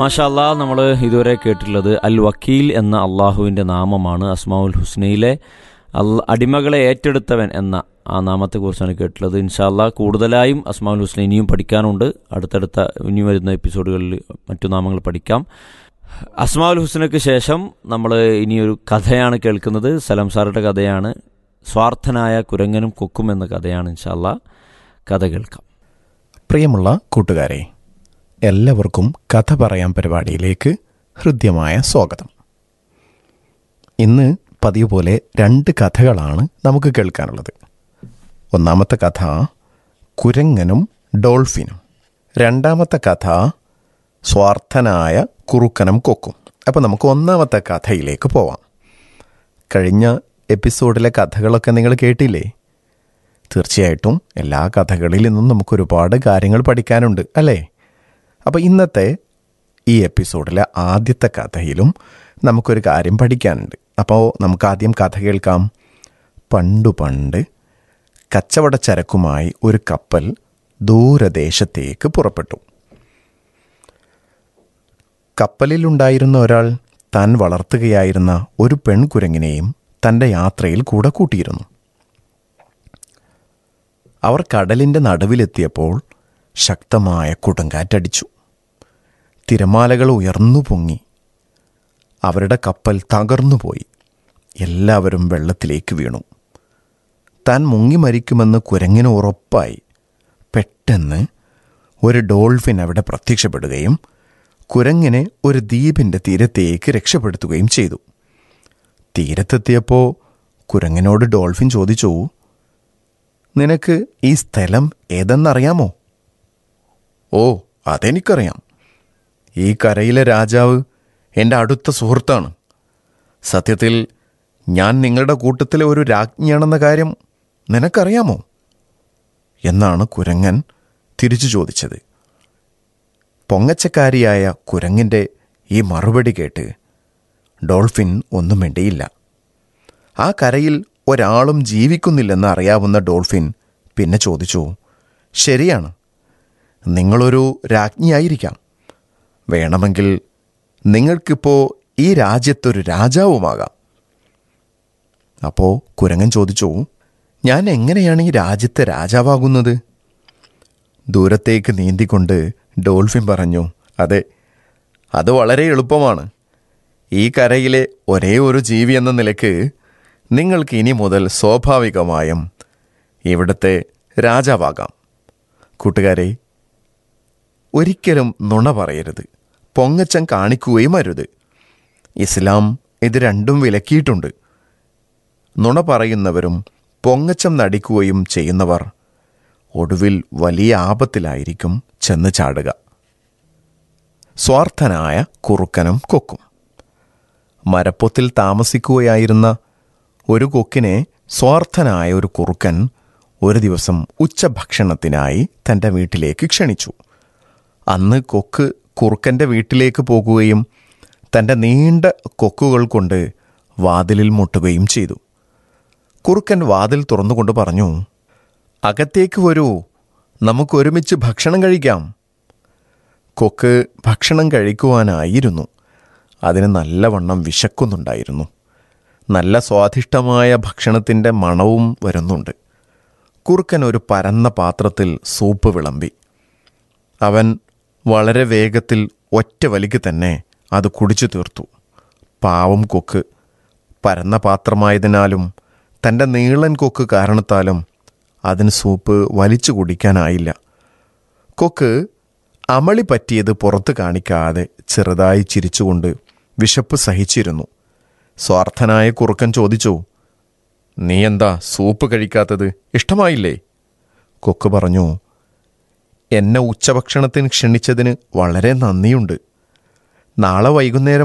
മാഷാല്ലാ നമ്മൾ ഇതുവരെ കേട്ടിട്ടുള്ളത് അൽ വക്കീൽ എന്ന അള്ളാഹുവിൻ്റെ നാമമാണ് അസ്മാഉൽ ഹുസ്നയിലെ അൽ അടിമകളെ ഏറ്റെടുത്തവൻ എന്ന ആ നാമത്തെക്കുറിച്ചാണ് കേട്ടിട്ടുള്ളത് ഇൻഷാല്ലാ കൂടുതലായും അസ്മാഉൽ ഹുസ്ന ഇനിയും പഠിക്കാനുണ്ട് അടുത്തടുത്ത ഇനി വരുന്ന എപ്പിസോഡുകളിൽ മറ്റു നാമങ്ങൾ പഠിക്കാം അസ്മാഉൽ ഹുസ്നയ്ക്ക് ശേഷം നമ്മൾ ഇനിയൊരു കഥയാണ് കേൾക്കുന്നത് സലം സാറുടെ കഥയാണ് സ്വാർത്ഥനായ കുരങ്ങനും കൊക്കും എന്ന കഥയാണ് ഇൻഷാല്ലാ കഥ കേൾക്കാം പ്രിയമുള്ള കൂട്ടുകാരെ എല്ലാവർക്കും കഥ പറയാൻ പരിപാടിയിലേക്ക് ഹൃദ്യമായ സ്വാഗതം ഇന്ന് പതിവ് പോലെ രണ്ട് കഥകളാണ് നമുക്ക് കേൾക്കാനുള്ളത് ഒന്നാമത്തെ കഥ കുരങ്ങനും ഡോൾഫിനും രണ്ടാമത്തെ കഥ സ്വാർത്ഥനായ കുറുക്കനും കൊക്കും അപ്പോൾ നമുക്ക് ഒന്നാമത്തെ കഥയിലേക്ക് പോവാം കഴിഞ്ഞ എപ്പിസോഡിലെ കഥകളൊക്കെ നിങ്ങൾ കേട്ടില്ലേ തീർച്ചയായിട്ടും എല്ലാ കഥകളിൽ നിന്നും നമുക്ക് ഒരുപാട് കാര്യങ്ങൾ പഠിക്കാനുണ്ട് അല്ലേ അപ്പോൾ ഇന്നത്തെ ഈ എപ്പിസോഡിലെ ആദ്യത്തെ കഥയിലും നമുക്കൊരു കാര്യം പഠിക്കാനുണ്ട് അപ്പോൾ നമുക്ക് ആദ്യം കഥ കേൾക്കാം പണ്ടു പണ്ട് കച്ചവട ചരക്കുമായി ഒരു കപ്പൽ ദൂരദേശത്തേക്ക് പുറപ്പെട്ടു കപ്പലിലുണ്ടായിരുന്ന ഒരാൾ താൻ വളർത്തുകയായിരുന്ന ഒരു പെൺകുരങ്ങിനെയും തൻ്റെ യാത്രയിൽ കൂടെ കൂട്ടിയിരുന്നു അവർ കടലിൻ്റെ നടുവിലെത്തിയപ്പോൾ ശക്തമായ കൊടുങ്കാറ്റടിച്ചു തിരമാലകൾ ഉയർന്നു പൊങ്ങി അവരുടെ കപ്പൽ തകർന്നുപോയി എല്ലാവരും വെള്ളത്തിലേക്ക് വീണു താൻ മുങ്ങി മരിക്കുമെന്ന് കുരങ്ങിന് ഉറപ്പായി പെട്ടെന്ന് ഒരു ഡോൾഫിൻ അവിടെ പ്രത്യക്ഷപ്പെടുകയും കുരങ്ങിനെ ഒരു ദ്വീപിൻ്റെ തീരത്തേക്ക് രക്ഷപ്പെടുത്തുകയും ചെയ്തു തീരത്തെത്തിയപ്പോൾ കുരങ്ങിനോട് ഡോൾഫിൻ ചോദിച്ചു നിനക്ക് ഈ സ്ഥലം ഏതെന്നറിയാമോ ഓ അതെനിക്കറിയാം ഈ കരയിലെ രാജാവ് എൻ്റെ അടുത്ത സുഹൃത്താണ് സത്യത്തിൽ ഞാൻ നിങ്ങളുടെ കൂട്ടത്തിലെ ഒരു രാജ്ഞിയാണെന്ന കാര്യം നിനക്കറിയാമോ എന്നാണ് കുരങ്ങൻ തിരിച്ചു ചോദിച്ചത് പൊങ്ങച്ചക്കാരിയായ കുരങ്ങിൻ്റെ ഈ മറുപടി കേട്ട് ഡോൾഫിൻ ഒന്നും വേണ്ടിയില്ല ആ കരയിൽ ഒരാളും ജീവിക്കുന്നില്ലെന്ന് അറിയാവുന്ന ഡോൾഫിൻ പിന്നെ ചോദിച്ചു ശരിയാണ് നിങ്ങളൊരു രാജ്ഞിയായിരിക്കാം വേണമെങ്കിൽ നിങ്ങൾക്കിപ്പോൾ ഈ രാജ്യത്തൊരു രാജാവുമാകാം അപ്പോൾ കുരങ്ങൻ ചോദിച്ചു ഞാൻ എങ്ങനെയാണ് ഈ രാജ്യത്തെ രാജാവാകുന്നത് ദൂരത്തേക്ക് നീന്തിക്കൊണ്ട് ഡോൾഫിൻ പറഞ്ഞു അതെ അത് വളരെ എളുപ്പമാണ് ഈ കരയിലെ ഒരേ ഒരു ജീവി എന്ന നിലയ്ക്ക് നിങ്ങൾക്ക് ഇനി മുതൽ സ്വാഭാവികമായും ഇവിടുത്തെ രാജാവാകാം കൂട്ടുകാരെ ഒരിക്കലും നുണ പറയരുത് പൊങ്ങച്ചം കാണിക്കുകയും അരുത് ഇസ്ലാം ഇത് രണ്ടും വിലക്കിയിട്ടുണ്ട് നുണ പറയുന്നവരും പൊങ്ങച്ചം നടിക്കുകയും ചെയ്യുന്നവർ ഒടുവിൽ വലിയ ആപത്തിലായിരിക്കും ചെന്ന് ചാടുക സ്വാർത്ഥനായ കുറുക്കനും കൊക്കും മരപ്പൊത്തിൽ താമസിക്കുകയായിരുന്ന ഒരു കൊക്കിനെ സ്വാർത്ഥനായ ഒരു കുറുക്കൻ ഒരു ദിവസം ഉച്ചഭക്ഷണത്തിനായി തൻ്റെ വീട്ടിലേക്ക് ക്ഷണിച്ചു അന്ന് കൊക്ക് കുറുക്കൻ്റെ വീട്ടിലേക്ക് പോകുകയും തൻ്റെ നീണ്ട കൊക്കുകൾ കൊണ്ട് വാതിലിൽ മുട്ടുകയും ചെയ്തു കുറുക്കൻ വാതിൽ തുറന്നുകൊണ്ട് പറഞ്ഞു അകത്തേക്ക് വരൂ നമുക്ക് ഒരുമിച്ച് ഭക്ഷണം കഴിക്കാം കൊക്ക് ഭക്ഷണം കഴിക്കുവാനായിരുന്നു അതിന് നല്ലവണ്ണം വിശക്കുന്നുണ്ടായിരുന്നു നല്ല സ്വാദിഷ്ടമായ ഭക്ഷണത്തിൻ്റെ മണവും വരുന്നുണ്ട് കുറുക്കൻ ഒരു പരന്ന പാത്രത്തിൽ സൂപ്പ് വിളമ്പി അവൻ വളരെ വേഗത്തിൽ ഒറ്റ വലിക്ക് തന്നെ അത് കുടിച്ചു തീർത്തു പാവം കൊക്ക് പരന്ന പാത്രമായതിനാലും തൻ്റെ നീളൻ കൊക്ക് കാരണത്താലും അതിന് സൂപ്പ് വലിച്ചു കുടിക്കാനായില്ല കൊക്ക് അമളി പറ്റിയത് പുറത്ത് കാണിക്കാതെ ചെറുതായി ചിരിച്ചുകൊണ്ട് വിശപ്പ് സഹിച്ചിരുന്നു സ്വാർത്ഥനായ കുറുക്കൻ ചോദിച്ചു നീ എന്താ സൂപ്പ് കഴിക്കാത്തത് ഇഷ്ടമായില്ലേ കൊക്ക് പറഞ്ഞു എന്നെ ഉച്ചഭക്ഷണത്തിന് ക്ഷണിച്ചതിന് വളരെ നന്ദിയുണ്ട് നാളെ വൈകുന്നേരം